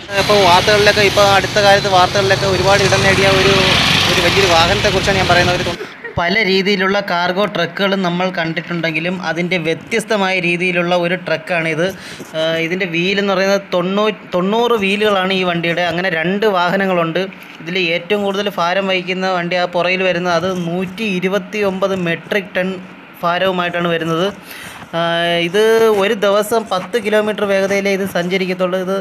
ഇപ്പോൾ വാർത്തകളിലൊക്കെ ഇപ്പോൾ അടുത്ത കാലത്ത് വാർത്തകളിലൊക്കെ ഒരുപാട് ഇടം നേടിയ ഒരു ഒരു വലിയൊരു വാഹനത്തെക്കുറിച്ചാണ് ഞാൻ പറയുന്നത് ഒരു തൊ- പല രീതിയിലുള്ള കാർഗോ ട്രക്കുകളും നമ്മൾ കണ്ടിട്ടുണ്ടെങ്കിലും അതിൻ്റെ വ്യത്യസ്തമായ രീതിയിലുള്ള ഒരു ട്രക്കാണിത് ആഹ് ഇതിൻ്റെ വീൽ എന്ന് പറയുന്നത് തൊണ്ണൂ തൊണ്ണൂറ് വീലുകളാണ് ഈ വണ്ടിയുടെ അങ്ങനെ രണ്ട് വാഹനങ്ങളുണ്ട് ഇതിൽ ഏറ്റവും കൂടുതൽ ഭാരം വഹിക്കുന്ന വണ്ടി ആ പുറയിൽ വരുന്നത് അത് നൂറ്റി ഇരുപത്തി ഒമ്പത് മെട്രിക് ടൺ ഭാരവുമായിട്ടാണ് വരുന്നത് ആഹ് ഇത് ഒരു ദിവസം പത്ത് കിലോമീറ്റർ വേഗതയിലേ ഇത് സഞ്ചരിക്കത്തുള്ളൂ ഇത്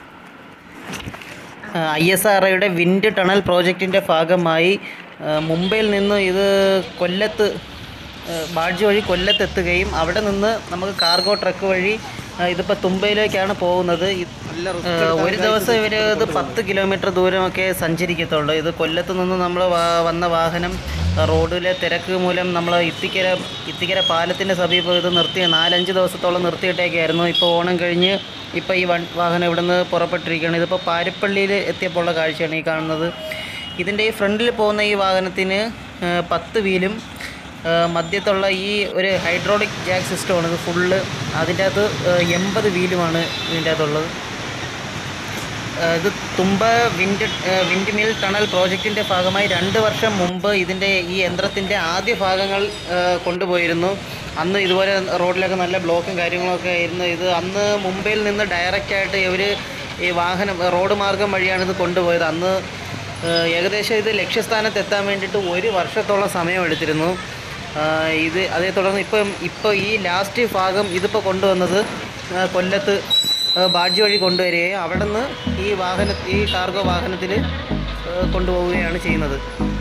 ഐ എസ് ആർ ഒയുടെ വിൻഡ് ടണൽ പ്രോജക്റ്റിൻ്റെ ഭാഗമായി ആ, മുംബൈയിൽ നിന്ന് ഇത് കൊല്ലത്ത് ആ, ബാഡ്ജ് വഴി കൊല്ലത്ത് എത്തുകയും അവിടെ നിന്ന് നമുക്ക് കാർഗോ ട്രക്ക് വഴി ആ, ഇതിപ്പോൾ തുമ്പയിലേക്കാണ് പോകുന്നത് ഇത് ആ, ഒരു ദിവസം ഇവർ ഇത് പത്ത് കിലോമീറ്റർ ദൂരമൊക്കെ സഞ്ചരിക്കത്തുള്ളൂ ഇത് കൊല്ലത്ത് നിന്ന് നമ്മൾ വന്ന വാഹനം ആ, റോഡിലെ തിരക്ക് മൂലം നമ്മൾ ഇത്തിക്കര ഇത്തിക്കര പാലത്തിൻ്റെ സമീപം ഇത് നിർത്തി നാലഞ്ച് ദിവസത്തോളം നിർത്തിയിട്ടേക്കായിരുന്നു ഇപ്പോൾ ഓണം കഴിഞ്ഞ് ഇപ്പോൾ ഈ വൺ വാഹനം ഇവിടുന്ന് പുറപ്പെട്ടിരിക്കുകയാണ് ഇതിപ്പോൾ പാരിപ്പള്ളിയിൽ എത്തിയപ്പോൾ ഉള്ള കാഴ്ചയാണ് ഈ കാണുന്നത് ഇതിൻ്റെ ഈ ഫ്രണ്ടിൽ പോകുന്ന ഈ വാഹനത്തിന് ആ, പത്ത് വീലും ആ, മധ്യത്തുള്ള ഈ ഒരു ഹൈഡ്രോളിക് ജാക്ക് സിസ്റ്റമാണ് ഇത് ഫുള്ള് അതിൻ്റെ അകത്ത് എൺപത് വീലുമാണ് ഇതിൻ്റെ അകത്തുള്ളത് ആ, ഇത് തുമ്പ വിൻഡ് ആ, വിൻഡ് മിൽ ടണൽ പ്രോജക്റ്റിൻ്റെ ഭാഗമായി രണ്ട് വർഷം മുമ്പ് ഇതിൻ്റെ ഈ യന്ത്രത്തിൻ്റെ ആദ്യ ഭാഗങ്ങൾ ആ, കൊണ്ടുപോയിരുന്നു അന്ന് ഇതുപോലെ റോഡിലൊക്കെ നല്ല ബ്ലോക്കും കാര്യങ്ങളൊക്കെ ആയിരുന്നു ഇത് അന്ന് മുംബൈയിൽ നിന്ന് ഡയറക്റ്റായിട്ട് ഇവർ ഈ വാഹനം റോഡ് മാർഗം വഴിയാണ് ഇത് കൊണ്ടുപോയത് അന്ന് ആ, ഏകദേശം ഇത് ലക്ഷ്യസ്ഥാനത്ത് എത്താൻ വേണ്ടിയിട്ട് ഒരു വർഷത്തോളം സമയം എടുത്തിരുന്നു ആ, ഇത് അതേ തുടർന്ന് ഇപ്പം ഇപ്പോൾ ഈ ലാസ്റ്റ് ഭാഗം ഇതിപ്പോൾ കൊണ്ടുവന്നത് ആ, കൊല്ലത്ത് ആ, ബാഡ്ജ് വഴി കൊണ്ടുവരികയും അവിടെ നിന്ന് ഈ വാഹന ഈ കാർഗോ വാഹനത്തിൽ കൊണ്ടുപോവുകയാണ് ചെയ്യുന്നത്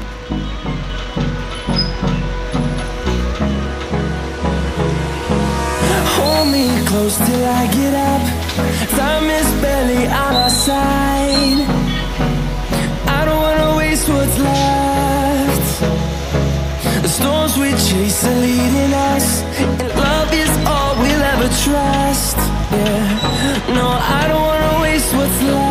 Hold me close till I get up. Time is barely on our side. I don't wanna waste what's left. The storms we chase are leading us, and love is all we'll ever trust. Yeah, no, I don't wanna waste what's left.